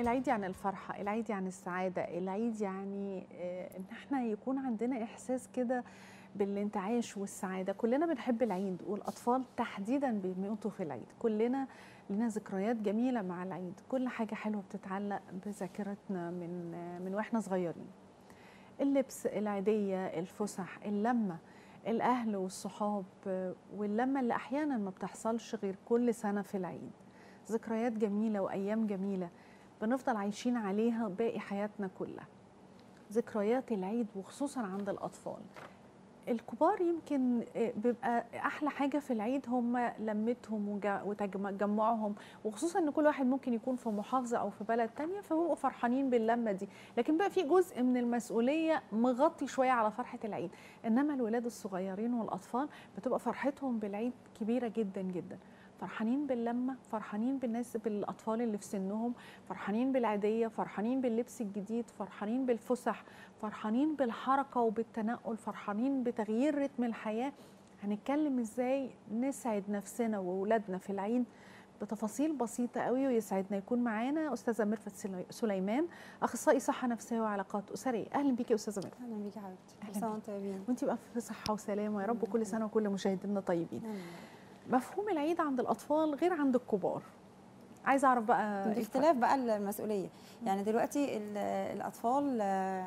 العيد يعني الفرحة العيد يعني السعادة العيد يعني آه، ان احنا يكون عندنا احساس كده بالانتعاش والسعادة كلنا بنحب العيد والأطفال تحديدا بيموتوا في العيد كلنا لنا ذكريات جميلة مع العيد كل حاجة حلوة بتتعلق بذاكرتنا من آه، من واحنا صغيرين اللبس العيدية الفسح اللمة الأهل والصحاب آه، واللمة اللي أحيانا ما بتحصلش غير كل سنة في العيد ذكريات جميلة وأيام جميلة بنفضل عايشين عليها باقي حياتنا كلها ذكريات العيد وخصوصا عند الأطفال الكبار يمكن آه، بيبقى احلى حاجه في العيد هم لمتهم وجا- وتجمعهم وخصوصا ان كل واحد ممكن يكون في محافظه او في بلد تانية فبيبقوا فرحانين باللمه دي لكن بقى في جزء من المسؤوليه مغطي شويه على فرحه العيد انما الولاد الصغيرين والاطفال بتبقى فرحتهم بالعيد كبيره جدا جدا فرحانين باللمه فرحانين بالناس بالاطفال اللي في سنهم فرحانين بالعيديه فرحانين باللبس الجديد فرحانين بالفسح فرحانين بالحركه وبالتنقل فرحانين بتغيير رتم الحياه هنتكلم ازاي نسعد نفسنا واولادنا في العيد بتفاصيل بسيطة قوي ويسعدنا يكون معانا أستاذة ميرفت سلي- سليمان أخصائي صحة نفسية وعلاقات أسرية أهلا بيكي يا أستاذة ميرفت اهلا بيكي يا حبيبتي أهلا كل سنه بيكي. وانتم طيبين وأنت بقى في صحة وسلامة يا رب أهلا كل بيك. سنة وكل مشاهدينا طيبين أهلا. مفهوم العيد عند الأطفال غير عند الكبار عايزة أعرف بقى إيه الفرق؟ باختلاف بقى المسؤوليه يعني دلوقتي ال- الاطفال آه،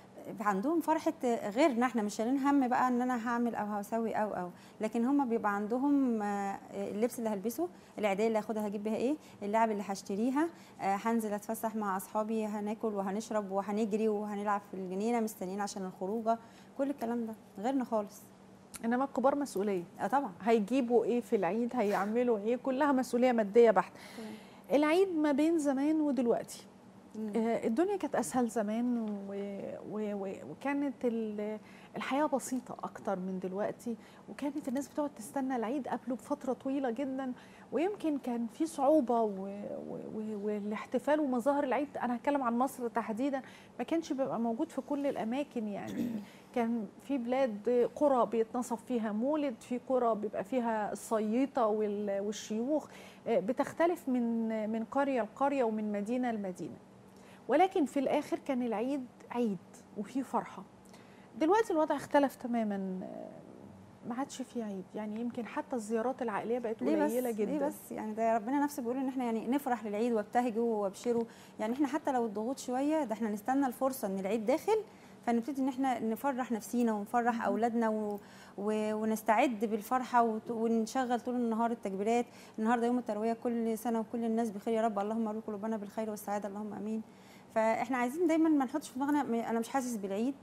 عندهم فرحه غيرنا احنا مش شايلين هم بقى ان انا هعمل او هسوي او او لكن هم بيبقى عندهم آه، اللبس اللي هلبسه العيديه اللي هاخدها هجيب بيها ايه اللعب اللي هشتريها آه، هنزل اتفسح مع اصحابي هناكل وهنشرب وهنجري وهنلعب في الجنينه مستنيين عشان الخروجه كل الكلام ده غيرنا خالص إنما الكبار مسؤولية اه طبعا هيجيبوا ايه في العيد هيعملوا ايه كلها مسؤوليه ماديه بحته العيد ما بين زمان ودلوقتي مم. آه، الدنيا كانت اسهل زمان و... و... و... وكانت ال- الحياه بسيطه اكتر من دلوقتي وكانت الناس بتقعد تستنى العيد قبله بفتره طويله جدا ويمكن كان في صعوبه و... و... و... والاحتفال ومظاهر العيد انا هتكلم عن مصر تحديدا ما كانش بيبقى موجود في كل الاماكن يعني كان في بلاد قرى بيتنصب فيها مولد في قرى بيبقى فيها الصييطه وال- والشيوخ آه، بتختلف من من قريه لقريه ومن مدينه لمدينه ولكن في الاخر كان العيد عيد وفيه فرحه دلوقتي الوضع اختلف تماما آه، ما عادش فيه عيد يعني يمكن حتى الزيارات العائليه بقت ليه بس قليله جدا ليه بس يعني ده ربنا نفسه بيقول ان احنا يعني نفرح للعيد وابتهجوا وابشروا يعني احنا حتى لو الضغوط شويه ده احنا نستنى الفرصه ان العيد داخل فنبتدي ان احنا نفرح نفسينا ونفرح اولادنا و... و... ونستعد بالفرحه وت... ونشغل طول النهار التكبيرات النهارده يوم الترويه كل سنه وكل الناس بخير يا رب اللهم ارزق قلوبنا بالخير والسعاده اللهم امين فاحنا عايزين دايما ما نحطش في دماغنا م- انا مش حاسس بالعيد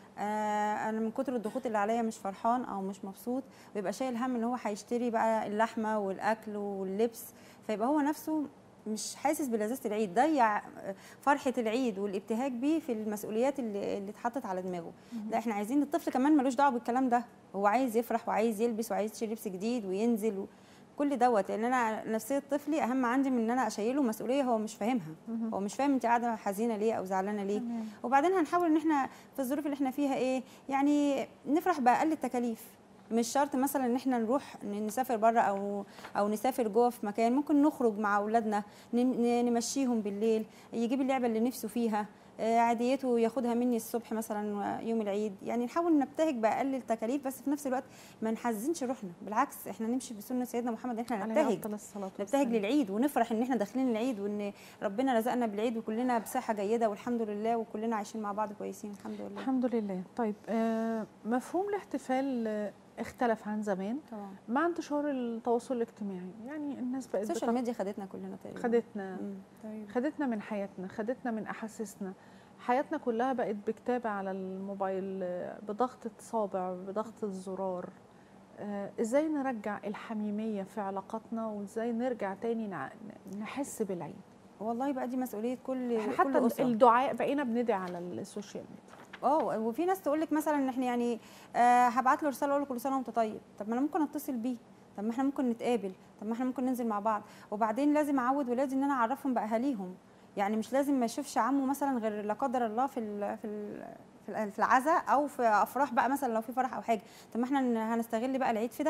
آه انا من كتر الضغوط اللي عليا مش فرحان او مش مبسوط ويبقى شايل هم ان هو هيشتري بقى اللحمه والاكل واللبس فيبقى هو نفسه مش حاسس بلذاذه العيد ضيع فرحه العيد والابتهاج بيه في المسؤوليات اللي اللي اتحطت على دماغه لا احنا عايزين الطفل كمان ملوش دعوه بالكلام ده هو عايز يفرح وعايز يلبس وعايز يشتري لبس جديد وينزل و... كل دوت لان انا نفسيه طفلي اهم عندي من ان انا اشيله مسؤوليه هو مش فاهمها مهم. هو مش فاهم انت قاعده حزينه ليه او زعلانه ليه تمام. وبعدين هنحاول ان احنا في الظروف اللي احنا فيها ايه يعني نفرح باقل التكاليف مش شرط مثلا ان احنا نروح نسافر بره او او نسافر جوه في مكان ممكن نخرج مع اولادنا ن- نمشيهم بالليل يجيب اللعبه اللي نفسه فيها آه، عاديته ياخدها مني الصبح مثلا يوم العيد يعني نحاول نبتهج باقل التكاليف بس في نفس الوقت ما نحزنش روحنا بالعكس احنا نمشي بسنه سيدنا محمد ان احنا عليه نبتهج أفضل الصلاة نبتهج والسلام. للعيد ونفرح ان احنا داخلين العيد وان ربنا رزقنا بالعيد وكلنا بصحه جيده والحمد لله وكلنا عايشين مع بعض كويسين الحمد لله الحمد لله طيب آه، مفهوم الاحتفال آه، اختلف عن زمان طبعا مع انتشار التواصل الاجتماعي يعني الناس بقت السوشيال بتق- ميديا خدتنا كلنا تقريبا خدتنا مم. طيب خدتنا من حياتنا خدتنا من احاسيسنا حياتنا كلها بقت بكتابة على الموبايل آه، بضغطة صابع بضغطة زرار آه، ازاي نرجع الحميمية في علاقاتنا وازاي نرجع تاني نع- نحس بالعيد والله بقى دي مسؤوليه كل احنا كل حتى أسرة. الدعاء بقينا بندعي على السوشيال ميديا اه وفي ناس تقول لك مثلا ان احنا يعني آه هبعت له رساله اقول له كل سنه وانت طيب طب ما انا ممكن اتصل بيه طب ما احنا ممكن نتقابل طب ما احنا ممكن ننزل مع بعض وبعدين لازم اعود ولادي ان انا اعرفهم باهاليهم يعني مش لازم ما يشوفش عمه مثلا غير لا قدر الله في ال في ال في ال- في العزاء او في افراح بقى مثلا لو في فرح او حاجه طب ما احنا ن- هنستغل بقى العيد في ده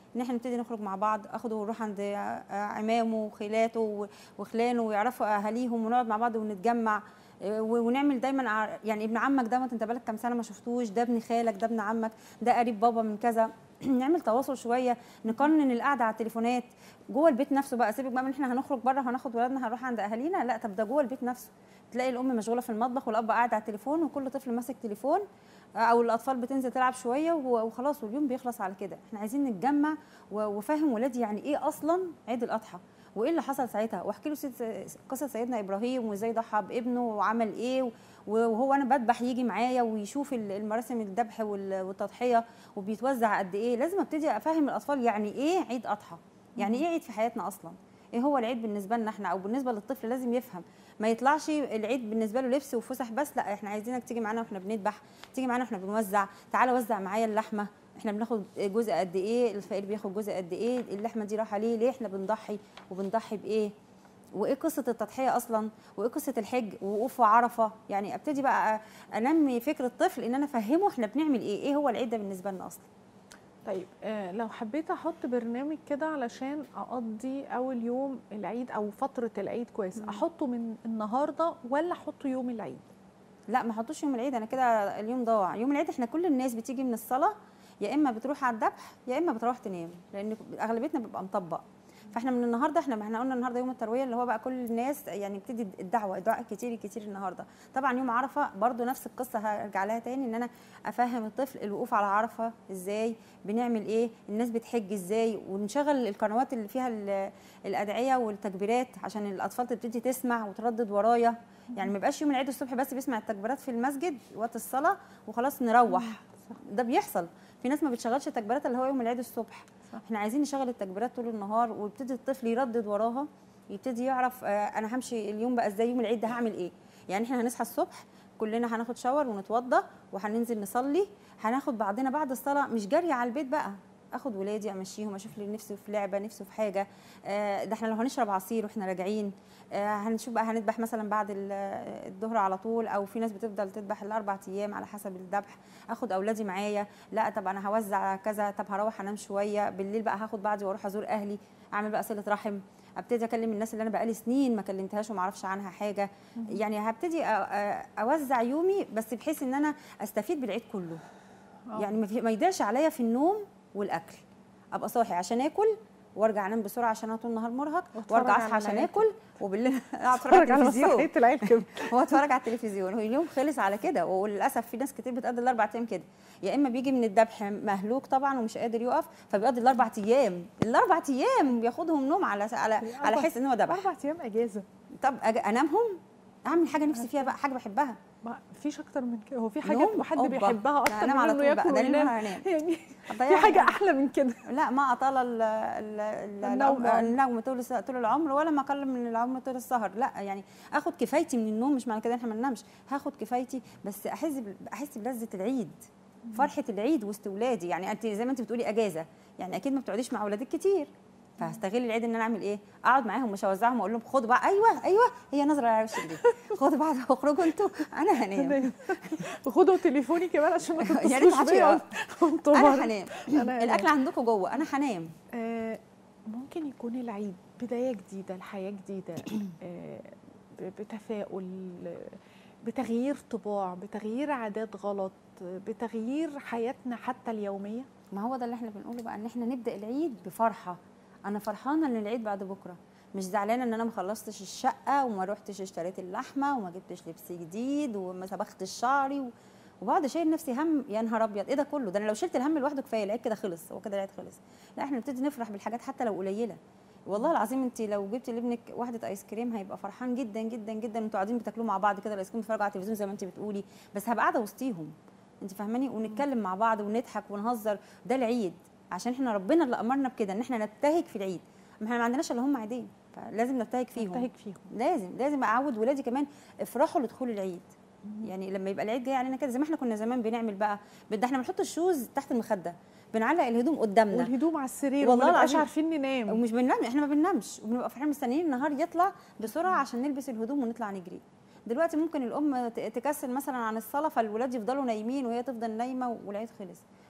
ان احنا نبتدي نخرج مع بعض اخده ونروح عند آه، عمامه وخيلاته و- وخلانه ويعرفوا اهاليهم ونقعد مع بعض ونتجمع آه، و- ونعمل دايما ع- يعني ابن عمك ده انت بالك كام سنه ما شفتوش ده ابن خالك ده ابن عمك ده قريب بابا من كذا نعمل تواصل شويه نقنن القعده على التليفونات جوه البيت نفسه بقى سيبك بقى من احنا هنخرج بره هناخد ولادنا هنروح عند اهالينا لا طب ده جوه البيت نفسه تلاقي الام مشغوله في المطبخ والاب قاعد على التليفون وكل طفل ماسك تليفون او الاطفال بتنزل تلعب شويه و- وخلاص واليوم بيخلص على كده احنا عايزين نتجمع و- وفاهم ولادي يعني ايه اصلا عيد الاضحى وايه اللي حصل ساعتها واحكي له سيد- قصه سيدنا ابراهيم وازاي ضحى بابنه وعمل ايه و- وهو انا بذبح يجي معايا ويشوف ال- المراسم الذبح وال- والتضحيه وبيتوزع قد ايه لازم ابتدي افهم الاطفال يعني ايه عيد اضحى يعني ايه عيد في حياتنا اصلا ايه هو العيد بالنسبه لنا احنا او بالنسبه للطفل لازم يفهم ما يطلعش العيد بالنسبه له لبس وفسح بس لا احنا عايزينك تيجي معانا واحنا بنذبح تيجي معانا واحنا بنوزع تعالى وزع معايا اللحمه احنا بناخد جزء قد ايه الفقير بياخد جزء قد ايه اللحمه دي رايحه ليه ليه احنا بنضحي وبنضحي بايه وايه قصه التضحيه اصلا وايه قصه الحج ووقوف عرفه يعني ابتدي بقى انمي فكر الطفل ان انا افهمه احنا بنعمل ايه ايه هو العيد ده بالنسبه لنا اصلا طيب آه لو حبيت احط برنامج كده علشان اقضي اول يوم العيد او فتره العيد كويس مم. احطه من النهارده ولا احطه يوم العيد لا ما حطوش يوم العيد انا كده اليوم ضاع يوم العيد احنا كل الناس بتيجي من الصلاه يا اما بتروح على الذبح يا اما بتروح تنام لان اغلبيتنا بيبقى مطبق فاحنا من النهارده احنا ما احنا قلنا النهارده يوم الترويه اللي هو بقى كل الناس يعني ابتدي الدعوه الدعاء كتير كتير النهارده طبعا يوم عرفه برضو نفس القصه هرجع لها تاني ان انا افهم الطفل الوقوف على عرفه ازاي بنعمل ايه الناس بتحج ازاي ونشغل القنوات اللي فيها ال- الادعيه والتكبيرات عشان الاطفال تبتدي تسمع وتردد ورايا يعني ما يبقاش يوم العيد الصبح بس بيسمع التكبيرات في المسجد وقت الصلاه وخلاص نروح صح. ده بيحصل في ناس ما بتشغلش التكبيرات اللي هو يوم العيد الصبح صح. احنا عايزين نشغل التكبيرات طول النهار ويبتدي الطفل يردد وراها يبتدي يعرف آه، انا همشي اليوم بقى ازاي يوم العيد ده هعمل ايه يعني احنا هنصحى الصبح كلنا هناخد شاور ونتوضى وهننزل نصلي هناخد بعضنا بعد الصلاه مش جري على البيت بقى اخد ولادي امشيهم اشوف لي نفسه في لعبه نفسه في حاجه آه، ده احنا لو هنشرب عصير واحنا راجعين آه، هنشوف بقى هنذبح مثلا بعد ال- الظهر على طول او في ناس بتفضل تذبح الاربع ايام على حسب الذبح اخد اولادي معايا لا طب انا هوزع كذا طب هروح انام شويه بالليل بقى هاخد بعضي واروح ازور اهلي اعمل بقى صله رحم ابتدي اكلم الناس اللي انا بقالي سنين ما كلمتهاش وما اعرفش عنها حاجه يعني هبتدي أ- أ- اوزع يومي بس بحيث ان انا استفيد بالعيد كله آه. يعني ما في- ما يضيعش عليا في النوم والاكل ابقى صاحي عشان اكل وارجع انام بسرعه عشان انا طول النهار مرهق وأتفرج وارجع على اصحى عشان العيال اكل وبالليل اقعد اتفرج على اتفرج على التلفزيون مسرحيه العيد كده هو اتفرج على التلفزيون هو اليوم خلص على كده وللاسف في ناس كتير بتقضي الاربع ايام كده يا اما بيجي من الذبح مهلوك طبعا ومش قادر يقف فبيقضي الاربع ايام الاربع ايام بياخدهم نوم على على على أربع- حس ان هو ذبح اربع ايام اجازه طب أج- انامهم اعمل حاجه نفسي فيها بقى حاجه بحبها ما فيش اكتر من كده هو في حاجه نوم؟ حد أوبا. بيحبها لا، اكتر أنام من على انه طول بقى، ياكل ده اليوم وينام هنام. يعني أضيع في حاجه حاجة. احلى من كده لا ما اطال ال- ال- ال- النوم. النوم طول الس- طول العمر ولا ما اقل من العمر طول السهر لا يعني اخد كفايتي من النوم مش معنى كده إن احنا ما ننامش هاخد كفايتي بس احس بال- احس بلذه العيد فرحه العيد وسط ولادي يعني انت زي ما انت بتقولي اجازه يعني اكيد ما بتقعديش مع اولادك كتير فهستغل العيد ان انا اعمل ايه؟ اقعد معاهم مش اوزعهم واقول لهم خدوا بقى ايوه ايوه هي نظره على وشك دي خدوا بعض واخرجوا انتوا انا هنام خدوا تليفوني كمان عشان ما يا ريت تتصلوش محدش بيا يقف. وانتوا انا بره. هنام أنا الاكل هنام. عندكم جوه انا هنام آه، ممكن يكون العيد بداية جديدة لحياة جديدة آه، ب- بتفاؤل آه، بتغيير طباع بتغيير عادات غلط آه، بتغيير حياتنا حتى اليومية ما هو ده اللي احنا بنقوله بقى ان احنا نبدا العيد بفرحه انا فرحانه ان العيد بعد بكره مش زعلانه ان انا ما خلصتش الشقه وما روحتش اشتريت اللحمه وما جبتش لبس جديد وما صبختش شعري و... وبقعد اشيل نفسي هم يا نهار ابيض ايه ده كله ده انا لو شلت الهم لوحده كفايه العيد كده خلص هو كده العيد خلص لا احنا نبتدي نفرح بالحاجات حتى لو قليله والله العظيم انت لو جبتي لابنك واحده ايس كريم هيبقى فرحان جدا جدا جدا انتوا قاعدين بتاكلوا مع بعض كده الايس كريم بتتفرجوا على التلفزيون زي ما انت بتقولي بس هبقى قاعده وسطيهم انت فاهماني ونتكلم مع بعض ونضحك ونهزر ده العيد عشان احنا ربنا اللي امرنا بكده ان احنا نبتهج في العيد ما احنا ما عندناش الا هم عيدين فلازم نبتهج فيهم نبتهج فيهم لازم لازم اعود ولادي كمان افرحوا لدخول العيد يعني لما يبقى العيد جاي علينا كده زي ما احنا كنا زمان بنعمل بقى ده احنا بنحط الشوز تحت المخده بنعلق الهدوم قدامنا والهدوم على السرير والله وما نبقاش العظيم. عارفين ننام ومش بننام احنا ما بننامش وبنبقى فرحانين مستنيين النهار يطلع بسرعه عشان نلبس الهدوم ونطلع نجري دلوقتي ممكن الام ت- تكسل مثلا عن الصلاه فالولاد يفضلوا نايمين وهي تفضل نايمه والعيد خلص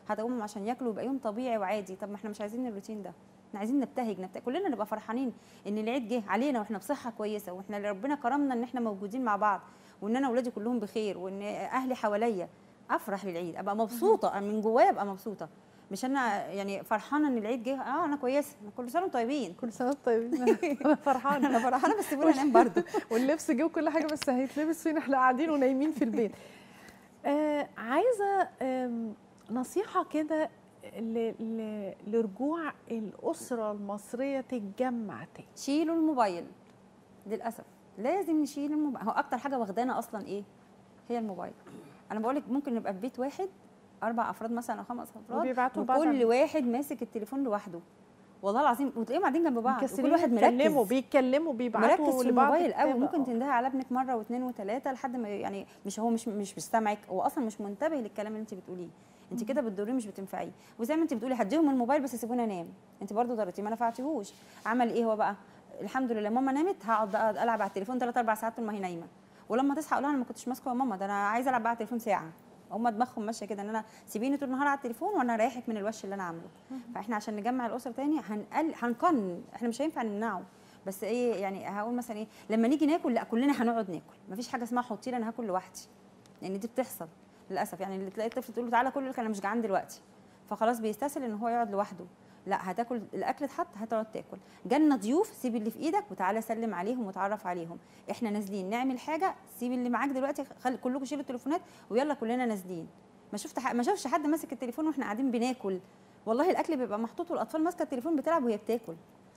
هتقومهم عشان ياكلوا يبقى يوم طبيعي وعادي طب ما احنا مش عايزين الروتين ده احنا عايزين نبتهج نبتهج كلنا نبقى فرحانين ان العيد جه علينا واحنا بصحه كويسه واحنا اللي ربنا كرمنا ان احنا موجودين مع بعض وان انا اولادي كلهم بخير وان اهلي حواليا افرح للعيد ابقى مبسوطه من جوايا ابقى مبسوطه مش انا يعني فرحانه ان العيد جه اه انا كويسه كل سنه وانتم طيبين كل سنه وانتم طيبين انا فرحانه انا فرحانه بس سيبوني انام برضه واللبس جه وكل حاجه بس هيتلبس فين احنا قاعدين ونايمين في البيت آه عايزه آم، نصيحه كده ل- ل- لرجوع الاسره المصريه تتجمع تاني شيلوا الموبايل للاسف لازم نشيل الموبايل هو اكتر حاجه واخدانا اصلا ايه هي الموبايل انا بقول لك ممكن نبقى في بيت واحد اربع افراد مثلا او خمس افراد وبيبعتوا لبعض وكل واحد ماسك التليفون لوحده والله العظيم وتلاقيهم قاعدين جنب بعض مكسلين وكل واحد يتكلموا مركز بيتكلموا بيبعتوا مركز في لبعض الموبايل قوي كتابة. ممكن آه. تندهي على ابنك مره واثنين وثلاثه لحد ما يعني مش هو مش مش بيستمعك هو اصلا مش منتبه للكلام اللي انت بتقوليه انت كده بتضريه مش بتنفعيه وزي ما انت بتقولي هديهم الموبايل بس سيبوني انام انت برضو ضرتي ما نفعتيهوش عمل ايه هو بقى الحمد لله ماما نامت هقعد بقى العب على التليفون ثلاث اربع ساعات طول ما هي نايمه ولما تصحى اقول لها انا ما كنتش ماسكه يا ماما ده انا عايزه العب بقى على التليفون ساعه هم دماغهم ماشيه كده ان انا سيبيني طول النهار على التليفون وانا اريحك من الوش اللي انا عامله فاحنا عشان نجمع الاسره تاني هنقل هنقنن احنا مش هينفع نمنعه بس ايه يعني هقول مثلا ايه لما نيجي ناكل لا كلنا هنقعد ناكل مفيش حاجه اسمها حطي لي انا هاكل لوحدي لان دي بتحصل للاسف يعني اللي تلاقي الطفل تقول له تعالى كل انا مش جعان دلوقتي فخلاص بيستسهل ان هو يقعد لوحده لا هتاكل الاكل اتحط هتقعد تاكل جالنا ضيوف سيب اللي في ايدك وتعالى سلم عليهم وتعرف عليهم احنا نازلين نعمل حاجه سيب اللي معاك دلوقتي خلي كلكم شيلوا التليفونات ويلا كلنا نازلين ما شفت ح- ما شافش حد ماسك التليفون واحنا قاعدين بناكل والله الاكل بيبقى محطوط والاطفال ماسكه التليفون بتلعب وهي بتاكل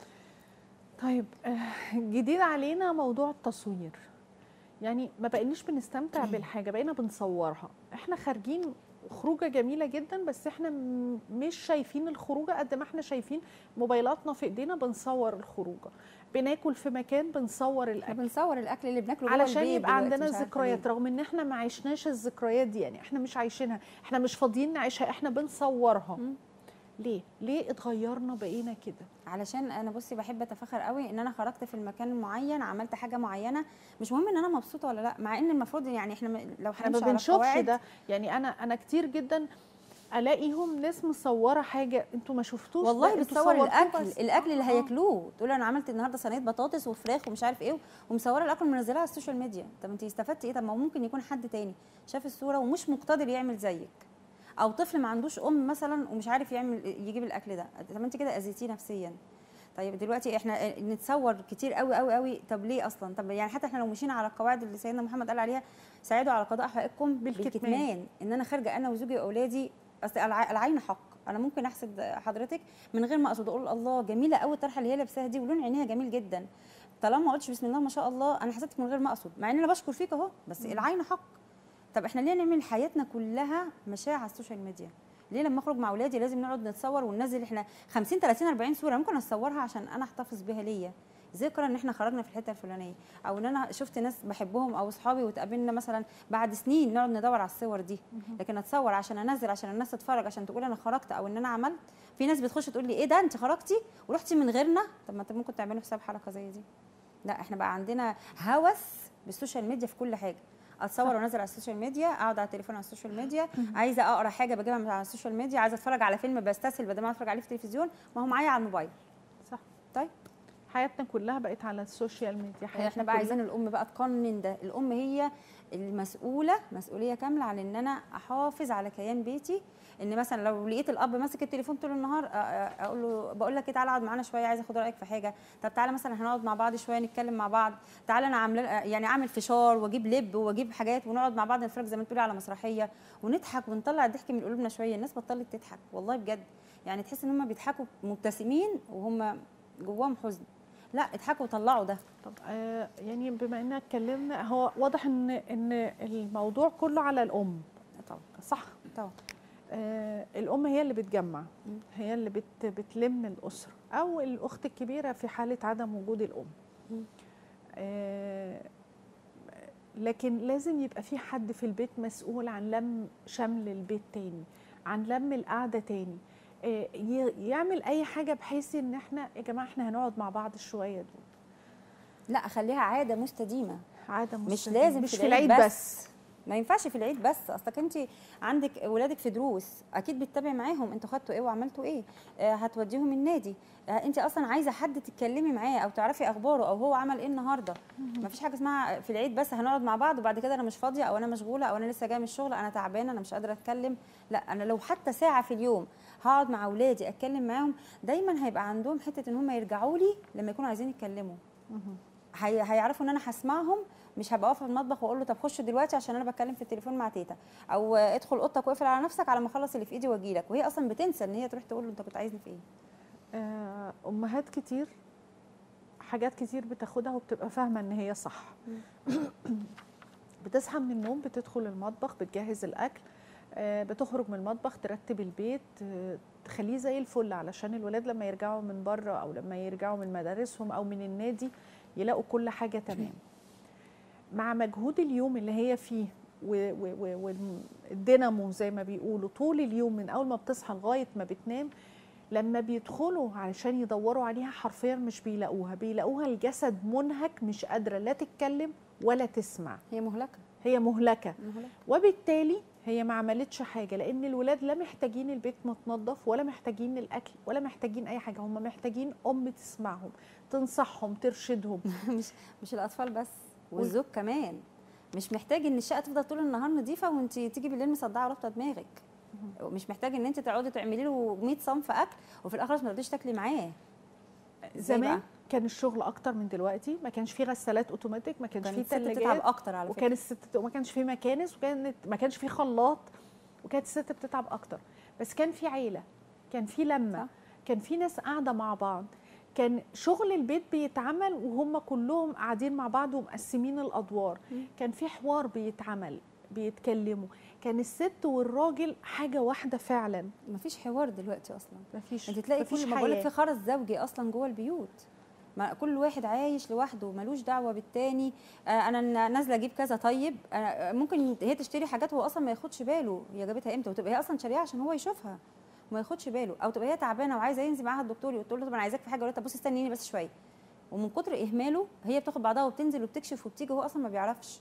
طيب آه، جديد علينا موضوع التصوير يعني ما بقيناش بنستمتع بالحاجه بقينا بنصورها احنا خارجين خروجه جميله جدا بس احنا م- مش شايفين الخروجه قد ما احنا شايفين موبايلاتنا في ايدينا بنصور الخروجه بناكل في مكان بنصور احنا الاكل بنصور الاكل اللي بناكله جوه علشان البيت يبقى دلوقتي، عندنا مش عارفة ذكريات ليه. رغم ان احنا ما عشناش الذكريات دي يعني احنا مش عايشينها احنا مش فاضيين نعيشها احنا بنصورها مم. ليه ليه اتغيرنا بقينا كده علشان انا بصي بحب اتفاخر قوي ان انا خرجت في المكان معين عملت حاجه معينه مش مهم ان انا مبسوطه ولا لا مع ان المفروض يعني احنا م- لو احنا ما هنمشي على بنشوفش قواعد ده يعني انا انا كتير جدا الاقيهم ناس مصوره حاجه انتوا ما شفتوش والله ده، انتوا بتصور صورتوه الاكل بس. الاكل اللي آه. هياكلوه تقول انا عملت النهارده صينيه بطاطس وفراخ ومش عارف ايه ومصوره الاكل ومنزلها على السوشيال ميديا طب انت استفدتي ايه طب ما هو ممكن يكون حد تاني شاف الصوره ومش مقتدر يعمل زيك او طفل ما عندوش ام مثلا ومش عارف يعمل يجيب الاكل ده طب انت كده اذيتيه نفسيا طيب دلوقتي احنا نتصور كتير قوي قوي قوي طب ليه اصلا طب يعني حتى احنا لو مشينا على القواعد اللي سيدنا محمد قال عليها ساعدوا على قضاء حقائقكم بالكتمان. بالكتمان ان انا خارجه انا وزوجي واولادي اصل الع- العين حق انا ممكن احسد حضرتك من غير ما اقصد اقول الله جميله قوي الطرحه اللي هي لابساها دي ولون عينيها جميل جدا طالما ما قلتش بسم الله ما شاء الله انا حسدتك من غير ما اقصد مع ان انا بشكر فيك اهو بس العين حق طب احنا ليه نعمل حياتنا كلها مشاع على السوشيال ميديا ليه لما اخرج مع اولادي لازم نقعد نتصور وننزل احنا 50 30 40 صوره ممكن اصورها عشان انا احتفظ بيها ليا ذكرى ان احنا خرجنا في الحته الفلانيه او ان انا شفت ناس بحبهم او اصحابي واتقابلنا مثلا بعد سنين نقعد ندور على الصور دي لكن اتصور عشان انزل عشان الناس تتفرج عشان تقول انا خرجت او ان انا عملت في ناس بتخش تقول لي ايه ده انت خرجتي ورحتي من غيرنا طب ما انت ممكن تعملوا حساب حركه زي دي لا احنا بقى عندنا هوس بالسوشيال ميديا في كل حاجه اتصور وانزل على السوشيال ميديا اقعد على التليفون على السوشيال ميديا عايزه اقرا حاجه بجيبها من على السوشيال ميديا عايزه اتفرج على فيلم بستسهل بدل ما اتفرج عليه في التلفزيون ما هو معايا على الموبايل صح طيب حياتنا كلها بقت على السوشيال ميديا حياتنا احنا بقى كلها- عايزين الام بقى تقنن ده الام هي المسؤوله مسؤوليه كامله على ان انا احافظ على كيان بيتي ان مثلا لو لقيت الاب ماسك التليفون طول النهار أ- أ- اقول له بقول لك ايه تعالى اقعد معانا شويه عايزه اخد رايك في حاجه طب تعالى مثلا هنقعد مع بعض شويه نتكلم مع بعض تعالى انا عامله يعني اعمل فشار واجيب لب واجيب حاجات ونقعد مع بعض نتفرج زي ما تقولي على مسرحيه ونضحك ونطلع الضحك من قلوبنا شويه الناس بطلت تضحك والله بجد يعني تحس ان هم بيضحكوا مبتسمين وهم جواهم حزن لا اضحكوا وطلعوا ده طب آه يعني بما اننا اتكلمنا هو واضح ان ان الموضوع كله على الام طبعا صح طبعا آه الام هي اللي بتجمع مم. هي اللي بت بتلم الاسره او الاخت الكبيره في حاله عدم وجود الام مم. آه لكن لازم يبقى في حد في البيت مسؤول عن لم شمل البيت تاني عن لم القعده تاني آه ي- يعمل اي حاجه بحيث ان احنا يا جماعه احنا هنقعد مع بعض شويه دول لا خليها عاده مستديمه عاده مش مستمرة. لازم مش في في العيد العيد بس. بس ما ينفعش في العيد بس اصلك انت عندك ولادك في دروس اكيد بتتابعي معاهم انتوا خدتوا ايه وعملتوا ايه آه هتوديهم النادي آه انت اصلا عايزه حد تتكلمي معاه او تعرفي اخباره او هو عمل ايه النهارده ما فيش حاجه اسمها في العيد بس هنقعد مع بعض وبعد كده انا مش فاضيه او انا مشغوله او انا لسه جايه من الشغل انا تعبانه انا مش قادره اتكلم لا انا لو حتى ساعه في اليوم هقعد مع اولادي اتكلم معاهم دايما هيبقى عندهم حته ان هم يرجعوا لي لما يكونوا عايزين يتكلموا هي... هيعرفوا ان انا هسمعهم مش هبقى واقفه في المطبخ واقول له طب خش دلوقتي عشان انا بتكلم في التليفون مع تيتا او ادخل اوضتك واقفل على نفسك على ما اخلص اللي في ايدي واجي لك وهي اصلا بتنسى ان هي تروح تقول له انت كنت عايزني في ايه آه، امهات كتير حاجات كتير بتاخدها وبتبقى فاهمه ان هي صح بتصحى من النوم بتدخل المطبخ بتجهز الاكل آه، بتخرج من المطبخ ترتب البيت آه، تخليه زي الفل علشان الولاد لما يرجعوا من بره او لما يرجعوا من مدارسهم او من النادي يلاقوا كل حاجه تمام مع مجهود اليوم اللي هي فيه والدينامو زي ما بيقولوا طول اليوم من اول ما بتصحى لغايه ما بتنام لما بيدخلوا علشان يدوروا عليها حرفيا مش بيلاقوها بيلاقوها الجسد منهك مش قادره لا تتكلم ولا تسمع هي مهلكه هي مهلكه مهلكه وبالتالي هي ما عملتش حاجه لان الولاد لا محتاجين البيت متنظف ولا محتاجين الاكل ولا محتاجين اي حاجه هم محتاجين ام تسمعهم تنصحهم ترشدهم مش مش الاطفال بس والزوج كمان مش محتاج ان الشقه تفضل طول النهار نظيفه وانت تيجي بالليل مصدعه ورابطه دماغك مش محتاج ان انت تقعدي تعملي له 100 صنف اكل وفي الاخر ما تقدريش تاكلي معاه إزاي زمان بقى؟ كان الشغل اكتر من دلوقتي ما كانش في غسالات اوتوماتيك ما كانش كان في الست تتعب ثلاجات اكتر على فكره وكان الست وما كانش في مكانس وكانت ما كانش في خلاط وكانت الست بتتعب اكتر بس كان في عيله كان في لمه صح. كان في ناس قاعده مع بعض كان شغل البيت بيتعمل وهم كلهم قاعدين مع بعض ومقسمين الادوار مم. كان في حوار بيتعمل بيتكلموا كان الست والراجل حاجه واحده فعلا مفيش حوار دلوقتي اصلا مفيش انت تلاقي مفيش كل ما بقول لك حياة. في خرز زوجي اصلا جوه البيوت ما كل واحد عايش لوحده ملوش دعوه بالتاني آه انا ن- نازله اجيب كذا طيب آه ممكن هي تشتري حاجات هو اصلا ما ياخدش باله هي جابتها امتى وتبقى هي اصلا شاريها عشان هو يشوفها وما ياخدش باله او تبقى هي تعبانه وعايزه ينزل معاها الدكتور يقول له طب انا عايزاك في حاجه يقول لها طب بصي استنيني بس شويه ومن كتر اهماله هي بتاخد بعضها وبتنزل وبتكشف وبتيجي وهو اصلا ما بيعرفش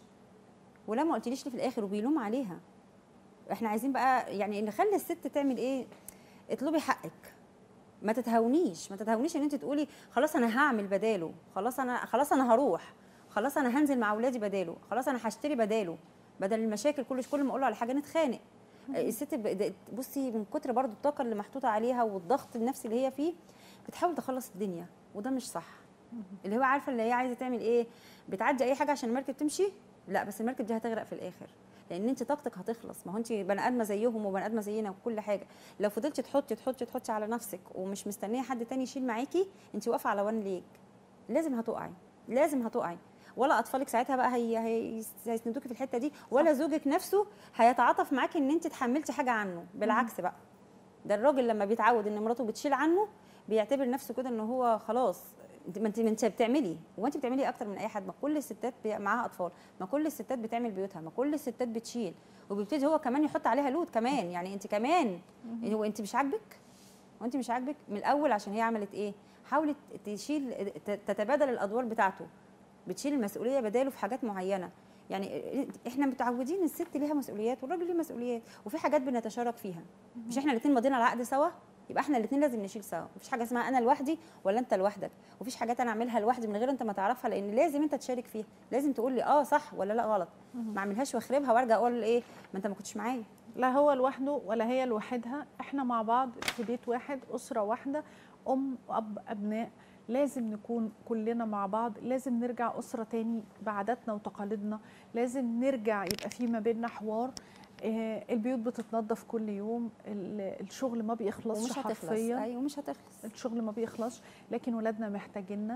ولا ما قلتليش ليه في الاخر وبيلوم عليها احنا عايزين بقى يعني نخلي الست تعمل ايه اطلبي حقك ما تتهاونيش ما تتهاونيش ان انت تقولي خلاص انا هعمل بداله خلاص انا خلاص انا هروح خلاص انا هنزل مع اولادي بداله خلاص انا هشتري بداله بدل المشاكل كل كل ما اقول له على حاجه نتخانق الست ب- بصي من كتر برضو الطاقه اللي محطوطه عليها والضغط النفسي اللي هي فيه بتحاول تخلص الدنيا وده مش صح اللي هو عارفه اللي هي عايزه تعمل ايه بتعدي اي حاجه عشان المركب تمشي لا بس المركب دي هتغرق في الاخر لان انت طاقتك هتخلص ما هو انت بني ادمه زيهم وبني ادمه زينا وكل حاجه لو فضلتي تحطي تحطي تحطي على نفسك ومش مستنيه حد تاني يشيل معاكي انت واقفه على وان ليك لازم هتقعي لازم هتقعي ولا اطفالك ساعتها بقى هي هي هيسندوكي في الحته دي ولا زوجك نفسه هيتعاطف معاكي ان انت تحملتي حاجه عنه بالعكس بقى ده الراجل لما بيتعود ان مراته بتشيل عنه بيعتبر نفسه كده ان هو خلاص انت ما انت ما انت بتعملي هو انت بتعملي اكتر من اي حد ما كل الستات بي- معاها اطفال ما كل الستات بتعمل بيوتها ما كل الستات بتشيل وبيبتدي هو كمان يحط عليها لود كمان يعني انت كمان هو انت مش عاجبك وانت مش عاجبك من الاول عشان هي عملت ايه حاولت تشيل ت- تتبادل الادوار بتاعته بتشيل المسؤوليه بداله في حاجات معينه يعني احنا متعودين الست ليها مسؤوليات والراجل ليه مسؤوليات وفي حاجات بنتشارك فيها مش احنا الاثنين ماضيين على عقد سوا يبقى احنا الاثنين لازم نشيل سوا مفيش حاجه اسمها انا لوحدي ولا انت لوحدك ومفيش حاجات انا اعملها لوحدي من غير انت ما تعرفها لان لازم انت تشارك فيها لازم تقول لي اه صح ولا لا غلط ما اعملهاش واخربها وارجع اقول ايه ما انت ما كنتش معايا لا هو لوحده ولا هي لوحدها احنا مع بعض في بيت واحد اسره واحده ام اب ابناء لازم نكون كلنا مع بعض لازم نرجع اسره تاني بعاداتنا وتقاليدنا لازم نرجع يبقى في ما بيننا حوار آه، البيوت بتتنظف كل يوم ال- الشغل ما بيخلصش ومش هتخلص حرفيا ايوه مش هتخلص الشغل ما بيخلصش لكن ولادنا محتاجيننا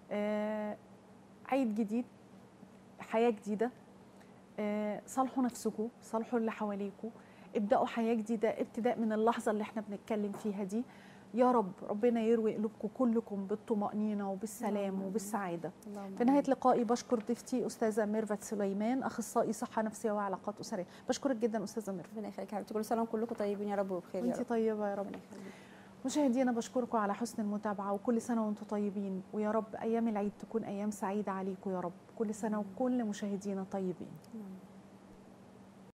آه، عيد جديد حياة جديدة آه، صالحوا نفسكم صالحوا اللي حواليكم ابدأوا حياة جديدة ابتداء من اللحظة اللي احنا بنتكلم فيها دي يا رب ربنا يروي قلوبكم كلكم بالطمأنينة وبالسلام اللهم وبالسعادة اللهم في نهاية لقائي بشكر ضيفتي أستاذة ميرفت سليمان أخصائي صحة نفسية وعلاقات أسرية بشكرك جدا أستاذة ميرفت ربنا يخليك يا حبيبتي كل سنه وكلكم طيبين يا رب وبخير يا وانت رب طيبة يا رب ربنا يخليك مشاهدينا بشكركم على حسن المتابعة وكل سنة وانتم طيبين ويا رب أيام العيد تكون أيام سعيدة عليكم يا رب كل سنة وكل مشاهدينا طيبين نعم.